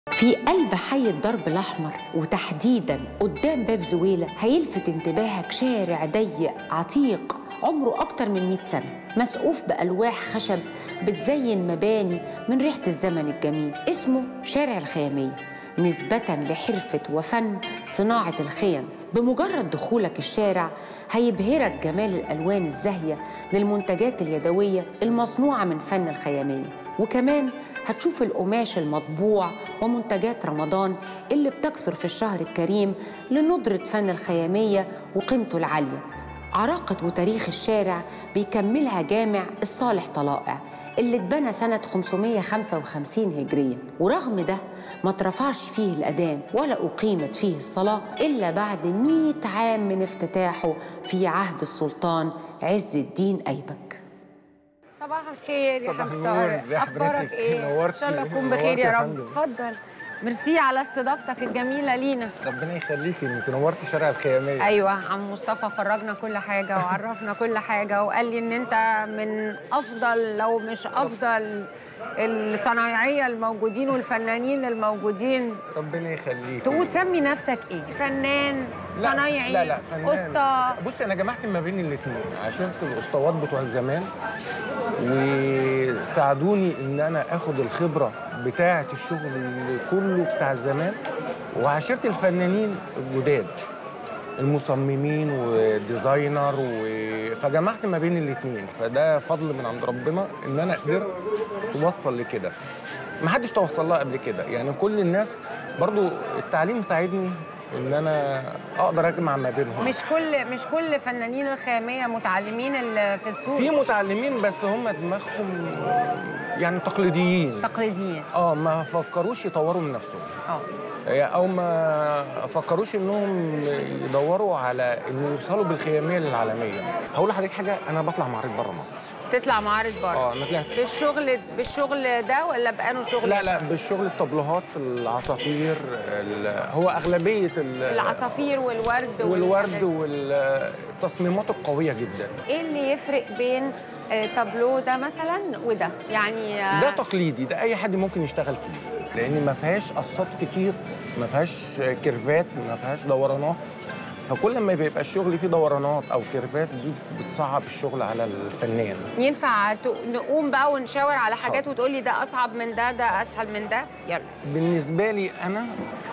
في قلب حي الدرب الأحمر وتحديداً قدام باب زويلة هيلفت انتباهك شارع ضيق عتيق عمره أكتر من 100 سنة مسقوف بألواح خشب بتزين مباني من ريحة الزمن الجميل اسمه شارع الخيامية نسبة لحرفة وفن صناعة الخيم بمجرد دخولك الشارع هيبهرك جمال الألوان الزاهية للمنتجات اليدوية المصنوعة من فن الخيامية وكمان هتشوف القماش المطبوع ومنتجات رمضان اللي بتكثر في الشهر الكريم لندرة فن الخيامية وقيمته العالية عراقة وتاريخ الشارع بيكملها جامع الصالح طلائع اللي اتبنى سنة 555 هجرية ورغم ده ما اترفعش فيه الأذان ولا أقيمت فيه الصلاة إلا بعد 100 عام من افتتاحه في عهد السلطان عز الدين أيبك صباح الخير يا صباح حاج النور، طارق ازي اخبارك حضرتك؟ ايه ان نورتي، شاء الله تكون نورتي بخير يا يا رب فندم. اتفضل ميرسي على استضافتك الجميله لينا ربنا يخليكي انت نورتي شارع الخياميه ايوه عم مصطفى فرجنا كل حاجه وعرفنا كل حاجه وقال لي ان انت من افضل لو مش افضل الصنايعيه الموجودين والفنانين الموجودين ربنا يخليكي تقول تسمي نفسك ايه فنان لا، صنايعي لا لا فنان اسطى بصي انا جمعت ما بين الاثنين عشان الاسطوات بتوع زمان وساعدوني ان انا اخد الخبره بتاعه الشغل كله بتاع زمان وعاشرت الفنانين الجداد المصممين والديزاينر و... فجمعت ما بين الاثنين فده فضل من عند ربنا ان انا قدرت توصل لكده ما حدش توصل لها قبل كده يعني كل الناس برضو التعليم ساعدني ان انا اقدر اجمع ما بينهم مش كل مش كل فنانين الخياميه متعلمين ال- في السوق في متعلمين بس هم دماغهم يعني تقليديين تقليديين اه ما فكروش يطوروا من نفسهم اه او ما فكروش انهم يدوروا على ان يوصلوا بالخياميه للعالميه هقول لحضرتك حاجه انا بطلع معارض بره مصر تطلع معارض بره اه انا طلعت بالشغل بالشغل ده ولا بانه شغل لا لا بالشغل الطبلوهات العصافير ال- هو اغلبيه ال- العصافير والورد والورد والحاجات. والتصميمات القويه جدا ايه اللي يفرق بين آه، تابلو ده مثلا وده يعني آه، ده تقليدي ده اي حد ممكن يشتغل فيه لان ما فيهاش قصات كتير ما فيهاش كيرفات ما فيهاش دورانات فكل ما بيبقى الشغل فيه دورانات او كيرفات دي بتصعب الشغل على الفنان ينفع ت- نقوم بقى ونشاور على حاجات وتقولي ده اصعب من ده ده اسهل من ده يلا بالنسبه لي انا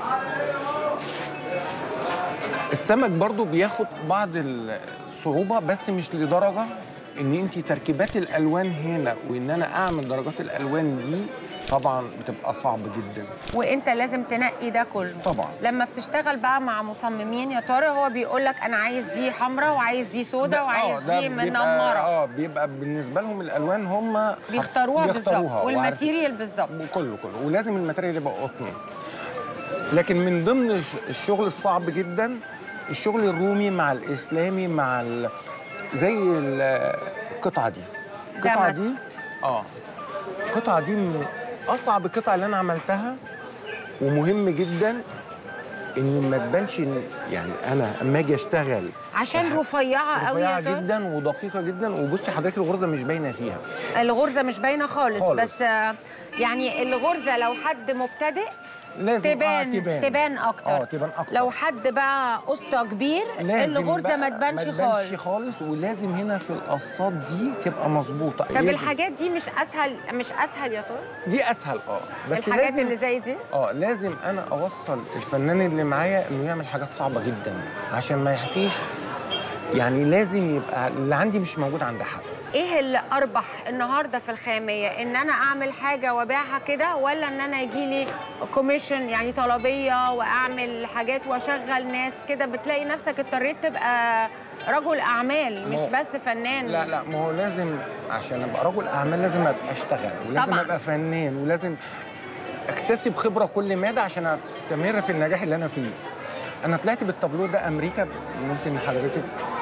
السمك برضو بياخد بعض الصعوبه بس مش لدرجه ان انت تركيبات الالوان هنا وان انا اعمل درجات الالوان دي طبعا بتبقى صعب جدا وانت لازم تنقي ده كله طبعا لما بتشتغل بقى مع مصممين يا ترى هو بيقول لك انا عايز دي حمراء وعايز دي سودا ده- وعايز آه، ده دي بيبقى- منمره اه بيبقى بالنسبه لهم الالوان هم بيختاروها بالظبط وعارف- والماتيريال بالظبط كله كله ولازم الماتيريال يبقى قطن لكن من ضمن الش- الشغل الصعب جدا الشغل الرومي مع الاسلامي مع ال... زي ال- القطعه دي القطعه مثلا. دي اه القطعه دي من اصعب القطع اللي انا عملتها ومهم جدا ان ما تبانش إن- يعني انا اما اجي اشتغل عشان رفيعه قوي يا رفيعه ترى جدا ودقيقه جدا وبصي حضرتك الغرزه مش باينه فيها الغرزه مش باينه خالص, خالص. بس آه، يعني الغرزه لو حد مبتدئ لازم تبان آه تبان تبان اكتر اه تبان اكتر لو حد بقى قسطى كبير لازم الغرزه بقى ما تبانش ما خالص تبانش خالص ولازم هنا في القصات دي تبقى مظبوطه طب هي الحاجات دي مش اسهل مش اسهل يا ترى دي اسهل اه بس الحاجات لازم اللي زي دي اه لازم انا اوصل الفنان اللي معايا انه يعمل حاجات صعبه جدا عشان ما يحكيش يعني لازم يبقى اللي عندي مش موجود عند حد ايه اللي اربح النهارده في الخاميه ان انا اعمل حاجه وابيعها كده ولا ان انا يجي لي كوميشن يعني طلبيه واعمل حاجات واشغل ناس كده بتلاقي نفسك اضطريت تبقى رجل اعمال مش ما هو- بس فنان لا لا ما هو لازم عشان ابقى رجل اعمال لازم ابقى اشتغل ولازم طبعاً. ابقى فنان ولازم اكتسب خبره كل مدى عشان استمر في النجاح اللي انا فيه انا طلعت بالتابلو ده امريكا ممكن حضرتك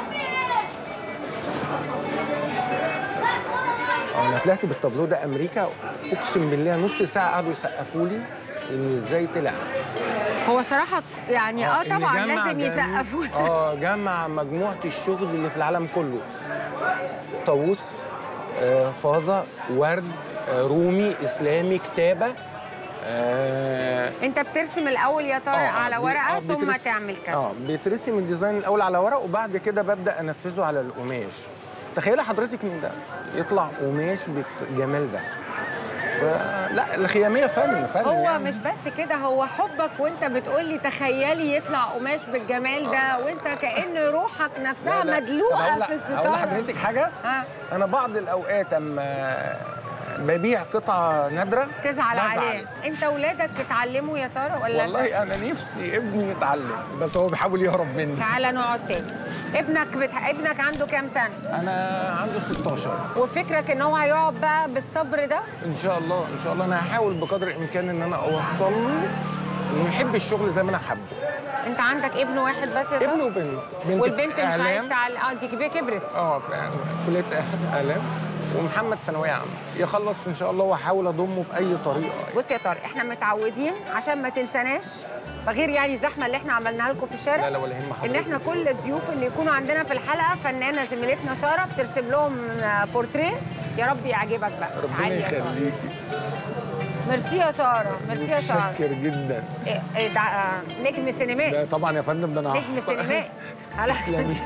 آه، انا طلعت بالتابلو ده امريكا اقسم بالله نص ساعه قعدوا يسقفوا لي ان ازاي طلع هو صراحه يعني اه إن طبعا جمع لازم جميع- يسقفوا اه جمع مجموعه الشغل اللي في العالم كله طاووس آه، فازه ورد آه، رومي اسلامي كتابه آه انت بترسم الاول يا طارق آه، على بي- ورقه آه، ثم بيترس- تعمل كذا اه بيترسم الديزاين الاول على ورق وبعد كده ببدا انفذه على القماش تخيلي حضرتك ان ده يطلع قماش بالجمال ده ف- لا الخياميه فن فن هو يعني. مش بس كده هو حبك وانت بتقولي تخيلي يطلع قماش بالجمال ده وانت كأن روحك نفسها لا، لا. طب مدلوقه أقول في لح- اقول الستاره لحضرتك حاجه ها انا بعض الاوقات اما ببيع قطعه نادره تزعل بزعل. عليه انت ولادك اتعلموا يا ترى ولا والله انا نفسي ابني يتعلم بس هو بيحاول يهرب مني تعالى نقعد تاني ابنك بت... ابنك عنده كام سنه انا عنده 16 وفكرك ان هو هيقعد بقى بالصبر ده ان شاء الله ان شاء الله انا هحاول بقدر الامكان ان انا اوصل له انه يحب الشغل زي ما انا حابه انت عندك ابن واحد بس يا ابن ترى وبنت بنت والبنت في مش عايز إعلام. تعلم اه دي كبيره كبرت اه في كليه اعلام ومحمد ثانويه عامه يخلص ان شاء الله واحاول اضمه باي طريقه بص يا طارق احنا متعودين عشان ما تنساناش غير يعني الزحمه اللي احنا عملناها لكم في الشارع لا لا ولا يهم ان حضرتك احنا كل الضيوف اللي يكونوا عندنا في الحلقه فنانه زميلتنا ساره بترسم لهم بورتريه يا رب يعجبك بقى ربنا تعالي يا ساره يخليكي ميرسي يا ساره ميرسي يا ساره متشكر جدا إيه إيه ده آه، نجم سينمائي ده طبعا يا فندم ده انا نجم سينمائي على تسلمي.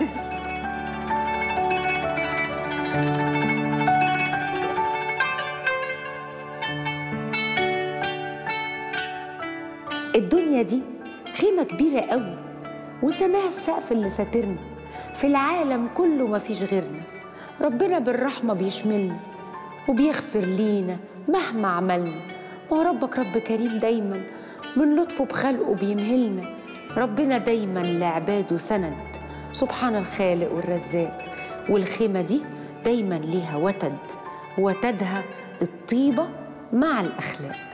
الدنيا دي خيمة كبيرة قوي وسماها السقف اللي ساترنا في العالم كله ما فيش غيرنا ربنا بالرحمة بيشملنا وبيغفر لينا مهما عملنا ما هو ربك رب كريم دايما من لطفه بخلقه بيمهلنا ربنا دايما لعباده سند سبحان الخالق والرزاق والخيمة دي دايما ليها وتد وتدها الطيبة مع الأخلاق